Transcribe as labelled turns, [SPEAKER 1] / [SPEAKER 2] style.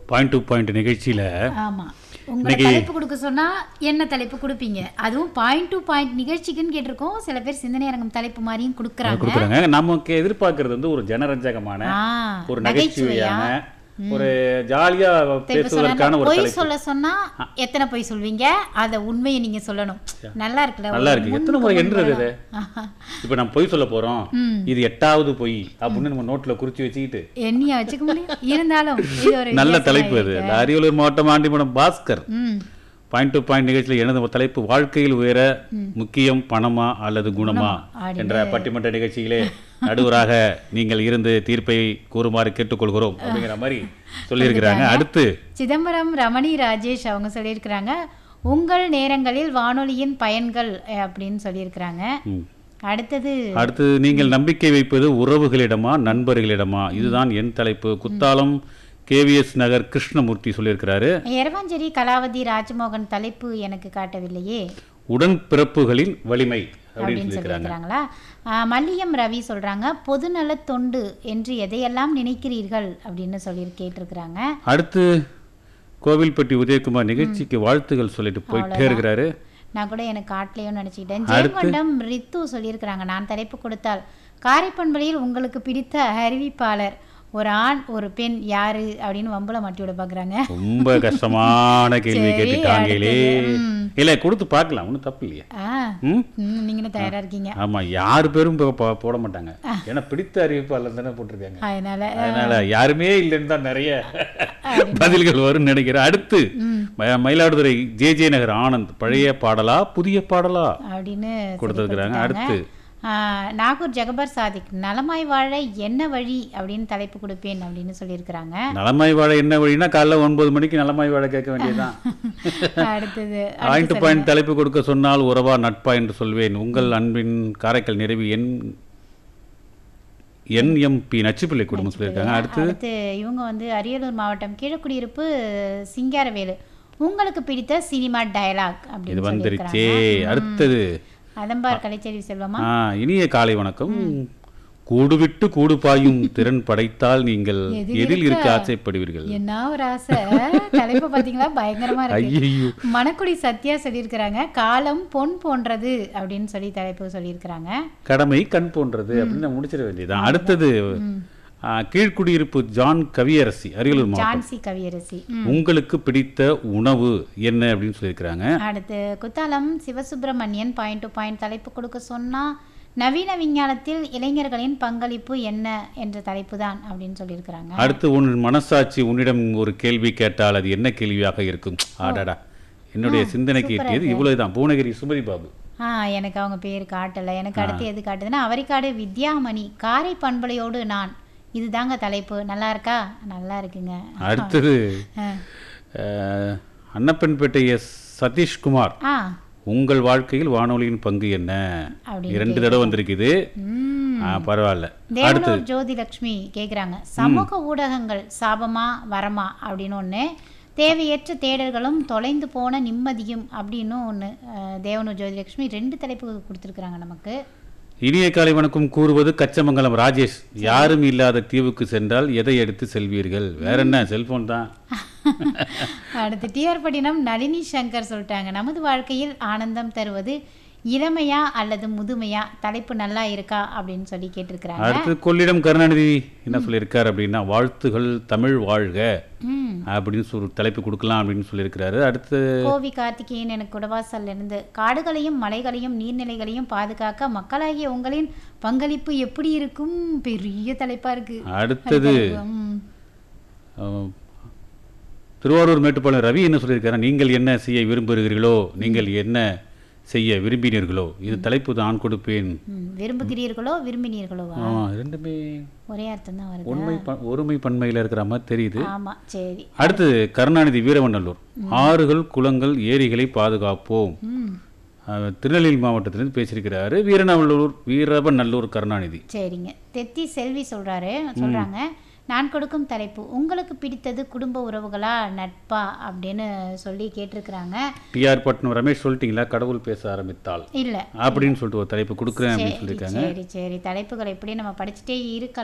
[SPEAKER 1] Point to point நிகழ்ச்சியில
[SPEAKER 2] ஆமா உங்களை
[SPEAKER 1] இன்னைக்கு-
[SPEAKER 2] தலைப்பு கொடுக்க சொன்னா என்ன தலைப்பு கொடுப்பீங்க அதுவும் பாயிண்ட் டு பாயிண்ட் நிகழ்ச்சிக்குன்னு கேட்டிருக்கோம் சில பேர் சிந்தனை அரங்கம் தலைப்பு மாதிரியும் கொடுக்குறாங்க
[SPEAKER 1] கொடுக்குறாங்க நமக்கு எதிர்பார்க்கறது வந்து ஒரு ஜனரஞ்சகமான
[SPEAKER 2] ஆ,
[SPEAKER 1] ஒரு
[SPEAKER 2] நகைச்சுவையா?
[SPEAKER 1] நகைச்சுவையான ஒரு ஜாலியா
[SPEAKER 2] இப்ப
[SPEAKER 1] பேசுவதற்கான
[SPEAKER 2] சொன்னா
[SPEAKER 1] ஒரு
[SPEAKER 2] பொய்
[SPEAKER 1] தலைப்பு
[SPEAKER 2] சொல்ல சொன்னா எத்தனை பொய் சொல்வீங்க அத உண்மையை நீங்க சொல்லணும் நல்லா இருக்குல்ல
[SPEAKER 1] நல்லா
[SPEAKER 2] ஒரு
[SPEAKER 1] இருக்கு
[SPEAKER 2] முன்
[SPEAKER 1] எத்தனை முறை
[SPEAKER 2] முன்
[SPEAKER 1] என்றது இது
[SPEAKER 2] வரும். ஆஹா.
[SPEAKER 1] இப்ப நம்ம பொய் சொல்ல போறோம்
[SPEAKER 2] ம்.
[SPEAKER 1] இது எட்டாவது பொய் அப்படின்னு நம்ம நோட்ல குறிச்சு வச்சுக்கிட்டு
[SPEAKER 2] எண்ணியா வச்சுக்க முடியும் இருந்தாலும் இது ஒரு
[SPEAKER 1] நல்ல
[SPEAKER 2] வித்தியாசமா
[SPEAKER 1] தலைப்பு அது
[SPEAKER 2] இருக்கு.
[SPEAKER 1] இந்த அரியலூர் மாவட்டம் ஆண்டிமடம் பாஸ்கர்
[SPEAKER 2] ம்
[SPEAKER 1] பாயிண்ட் டு பாயிண்ட் நிகழ்ச்சியில் எனது தலைப்பு வாழ்க்கையில் உயர முக்கியம் பணமா அல்லது குணமா
[SPEAKER 2] அப்படின்னு.
[SPEAKER 1] என்ற பட்டிமன்ற நிகழ்ச்சியிலே நடுவராக நீங்கள் இருந்து தீர்ப்பை கூறுமாறு கேட்டுக்கொள்கிறோம் அப்படிங்கிற மாதிரி சொல்லியிருக்கிறாங்க அடுத்து
[SPEAKER 2] சிதம்பரம் ரமணி ராஜேஷ் அவங்க சொல்லியிருக்கிறாங்க உங்கள் நேரங்களில் வானொலியின் பயன்கள் அஹ், அப்படின்னு சொல்லியிருக்கிறாங்க
[SPEAKER 1] ம்.
[SPEAKER 2] அடுத்தது
[SPEAKER 1] அடுத்து நீங்கள் நம்பிக்கை வைப்பது உறவுகளிடமா நண்பர்களிடமா இதுதான் என் தலைப்பு குத்தாலம் கேவிஎஸ் நகர் கிருஷ்ணமூர்த்தி சொல்லியிருக்கிறாரு
[SPEAKER 2] எரவாஞ்சேரி கலாவதி ராஜமோகன் தலைப்பு எனக்கு காட்டவில்லையே
[SPEAKER 1] உடன்பிறப்புகளின் வலிமை அப்படின்னு
[SPEAKER 2] அப்படின்னு
[SPEAKER 1] சொல்லியிருக்கிறாங்க
[SPEAKER 2] சொல்லியிருக்கிறாங்களா ஆஹ், மல்லியம் ரவி சொல்றாங்க பொதுநல தொண்டு என்று எதையெல்லாம் நினைக்கிறீர்கள் அப்படின்னு சொல்லி கேட்டிருக்கிறாங்க
[SPEAKER 1] அடுத்து கோவில்பட்டி உதயகுமார் நிகழ்ச்சிக்கு வாழ்த்துகள் சொல்லிட்டு போயிட்டே இருக்கிறாரு
[SPEAKER 2] நான் கூட எனக்கு காட்டலையோன்னு நினச்சிக்கிட்டேன் ஜெயங்கொண்டம் ரித்து சொல்லியிருக்கிறாங்க நான் தலைப்பு கொடுத்தால் காரைப்பண்பலையில் உங்களுக்கு பிடித்த அறிவிப்பாளர் ஒரு ஆண் ஒரு பெண் யாரு அப்படின்னு வம்புல மாட்டி விட பாக்குறாங்க
[SPEAKER 1] ரொம்ப கஷ்டமான கேள்வி
[SPEAKER 2] சரி,
[SPEAKER 1] கேட்டுட்டாங்களே
[SPEAKER 2] அடுத்தது. ம்.
[SPEAKER 1] இல்ல கொடுத்து பார்க்கலாம் ஒன்றும் தப்பு இல்லையா
[SPEAKER 2] ஆ
[SPEAKER 1] ம்
[SPEAKER 2] ம், நீங்களும் தயாரா இருக்கீங்க
[SPEAKER 1] ஆமா யாரு பேரும் போ- போ- போட மாட்டாங்க ஏன்னா பிடித்த அறிவிப்பாளர் தானே போட்டிருக்காங்க
[SPEAKER 2] அதனால
[SPEAKER 1] அதனால யாருமே இல்லைன்னு தான் நிறைய பதில்கள் வரும்னு நினைக்கிறேன் அடுத்து ம- மயிலாடுதுறை ஜே ஜே நகர் ஆனந்த் பழைய பாடலா புதிய பாடலா
[SPEAKER 2] அப்படின்னு சொல்லி
[SPEAKER 1] கொடுத்திருக்கிறாங்க.
[SPEAKER 2] கொடுத்திருக்காங்க.
[SPEAKER 1] அடுத்து?
[SPEAKER 2] ஆ, நாகூர் ஜெகபர் சாதிக் நலமாய் வாழ என்ன வழி அப்படின்னு தலைப்பு கொடுப்பேன் அப்படின்னு சொல்லியிருக்கிறாங்க
[SPEAKER 1] நலமாய் வாழ என்ன வழின்னா காலைல ஒன்பது மணிக்கு நலமாய் வாழ கேட்க வேண்டியதுதான்
[SPEAKER 2] அடுத்தது
[SPEAKER 1] பாயிண்ட் டு பாயிண்ட் தலைப்பு கொடுக்க சொன்னால் உறவா நட்பா என்று சொல்வேன் உங்கள் அன்பின் காரைக்கால் நிறைவு என் என்எம்பி நச்சுப்பிள்ளை குடும்பம் சொல்லியிருக்காங்க அடுத்து
[SPEAKER 2] அடுத்து இவங்க வந்து அரியலூர் மாவட்டம் கீழக்குடியிருப்பு சிங்காரவேலு உங்களுக்கு பிடித்த சினிமா டயலாக்
[SPEAKER 1] இது
[SPEAKER 2] அப்படின்னு
[SPEAKER 1] வந்துருச்சே
[SPEAKER 2] சொல்லியிருக்கிறாங்க
[SPEAKER 1] அடுத்தது
[SPEAKER 2] அதம்பார் கலைச்செல்வி செல்வமா
[SPEAKER 1] ஆ இனிய காலை வணக்கம் கூடு விட்டு கூடு பாயும் திறன் படைத்தால் நீங்கள்
[SPEAKER 2] எதில்
[SPEAKER 1] எதில் இருக்க
[SPEAKER 2] இருக்க?
[SPEAKER 1] ஆசைப்படுவீர்கள்
[SPEAKER 2] என்ன ஒரு ஆசை தலைப்பு பாத்தீங்களா பயங்கரமா இருக்கு
[SPEAKER 1] ஐயோ
[SPEAKER 2] மணக்குடி சத்யா சொல்லியிருக்கிறாங்க காலம் பொன் போன்றது அப்படின்னு சொல்லி தலைப்பு சொல்லியிருக்கிறாங்க
[SPEAKER 1] கடமை கண் போன்றது அப்படின்னு முடிச்சிட வேண்டியதுதான் அடுத்தது ஆ, கீழ்க்குடியிருப்பு ஜான் கவியரசி அரியலூர் மாவட்டம்
[SPEAKER 2] ஜான்சி கவியரசி ம்.
[SPEAKER 1] உங்களுக்கு பிடித்த உணவு என்ன அப்படின்னு சொல்லியிருக்கிறாங்க
[SPEAKER 2] அடுத்து Kuthalam Sivasubramanian point to point தலைப்பு கொடுக்க சொன்னா நவீன விஞ்ஞானத்தில் இளைஞர்களின் பங்களிப்பு என்ன என்ற தலைப்பு தான் அப்படின்னு சொல்லியிருக்கிறாங்க
[SPEAKER 1] அடுத்து உன் மனசாட்சி உன்னிடம் ஒரு கேள்வி கேட்டால் அது என்ன கேள்வியாக இருக்கும் ஆடாடா என்னுடைய சிந்தனைக்கு எட்டியது இவ்வளவுதான் பூனகிரி சுமதி பாபு
[SPEAKER 2] ஆ எனக்கு அவங்க பேர் காட்டலை எனக்கு அடுத்து எது காட்டுதுன்னா அவரிக்காடு வித்யாமணி காரை பண்பலையோடு நான் இதுதாங்க தலைப்பு நல்லா இருக்கா நல்லா இருக்குங்க
[SPEAKER 1] அடுத்தது
[SPEAKER 2] ஆ.
[SPEAKER 1] அஹ், அன்னப்பன்பேட்டை எஸ் சதீஷ்குமார்
[SPEAKER 2] ஆ
[SPEAKER 1] உங்கள் வாழ்க்கையில் வானொலியின் பங்கு என்ன
[SPEAKER 2] அப்படின்னு
[SPEAKER 1] இரண்டு தடவை வந்திருக்குது
[SPEAKER 2] ம்
[SPEAKER 1] ஆ, பரவாயில்ல
[SPEAKER 2] தேவனூர் ஜோதி லட்சுமி கேட்குறாங்க சமூக ஊடகங்கள் சாபமா வரமா அப்படின்னு ஒன்று தேவையற்ற தேடல்களும் தொலைந்து போன நிம்மதியும் அப்படின்னு ஒன்று தேவனூர் ஜோதி லட்சுமி ரெண்டு தலைப்பு கொடுத்துருக்குறாங்க நமக்கு
[SPEAKER 1] இனிய காலை வணக்கம் கூறுவது கச்சமங்கலம் ராஜேஷ் யாரும் இல்லாத தீவுக்கு சென்றால் எதை எடுத்து செல்வீர்கள் வேற என்ன செல்போன் தான்
[SPEAKER 2] அடுத்து டிஆர் பட்டினம் நளினி சங்கர் சொல்லிட்டாங்க நமது வாழ்க்கையில் ஆனந்தம் தருவது இளமையா அல்லது முதுமையா தலைப்பு நல்லா இருக்கா அப்படின்னு சொல்லி கேட்டிருக்கிறாங்க
[SPEAKER 1] அடுத்து கொள்ளிடம் கருணாநிதி என்ன சொல்லியிருக்கார் அப்படின்னா வாழ்த்துகள் தமிழ் வாழ்க
[SPEAKER 2] ம்
[SPEAKER 1] அப்படின்னு சொல்லி தலைப்பு கொடுக்கலாம் அப்படின்னு சொல்லியிருக்கிறாரு அடுத்து
[SPEAKER 2] கோவி கார்த்திகேயன் எனக்கு குடவாசல்ல இருந்து காடுகளையும் மலைகளையும் நீர்நிலைகளையும் பாதுகாக்க மக்களாகிய உங்களின் பங்களிப்பு எப்படி இருக்கும் பெரிய தலைப்பா இருக்கு
[SPEAKER 1] அடுத்தது
[SPEAKER 2] ம்.
[SPEAKER 1] அஹ், திருவாரூர் மேட்டுப்பாளையம் ரவி என்ன சொல்லியிருக்காரு நீங்கள் என்ன செய்ய விரும்புகிறீர்களோ நீங்கள் என்ன செய்ய விரும்பினீர்களோ இது தலைப்பு தான் கொடுப்பேன்
[SPEAKER 2] ம். விரும்புகிறீர்களோ விரும்பினீர்களோவா
[SPEAKER 1] ஆ, ரெண்டுமே
[SPEAKER 2] ஒரே அர்த்தம் தான் வருது
[SPEAKER 1] உண்மை ப- ஒருமை பன்மையில் இருக்கிற மாதிரி தெரியுது
[SPEAKER 2] ஆமா சரி
[SPEAKER 1] அடுத்து கருணாநிதி வீரவநல்லூர் ஆறுகள் குளங்கள் ஏரிகளை பாதுகாப்போம்
[SPEAKER 2] ம்
[SPEAKER 1] அஹ், திருநெல்வேலி மாவட்டத்திலிருந்து பேசியிருக்கிறாரு வீரநல்லூர் வீரவநல்லூர் கருணாநிதி
[SPEAKER 2] சரிங்க தெத்தி செல்வி சொல்றாரு சொல்றாங்க நான் கொடுக்கும் தலைப்பு உங்களுக்கு பிடித்தது குடும்ப உறவுகளா நட்பா அப்படின்னு சொல்லி கேட்டிருக்கிறாங்க
[SPEAKER 1] டிஆர் பட்னம் ரமேஷ் சொல்லிட்டீங்களா கடவுள் பேச ஆரம்பித்தால்
[SPEAKER 2] இல்ல
[SPEAKER 1] அப்படின்னு சொல்லிட்டு ஒரு தலைப்பு கொடுக்குறேன் அப்படின்னு
[SPEAKER 2] சரி
[SPEAKER 1] சொல்லியிருக்காங்க
[SPEAKER 2] சரி சரி தலைப்புகள் எப்படி நம்ம படிச்சுட்டே இருக்கலாம்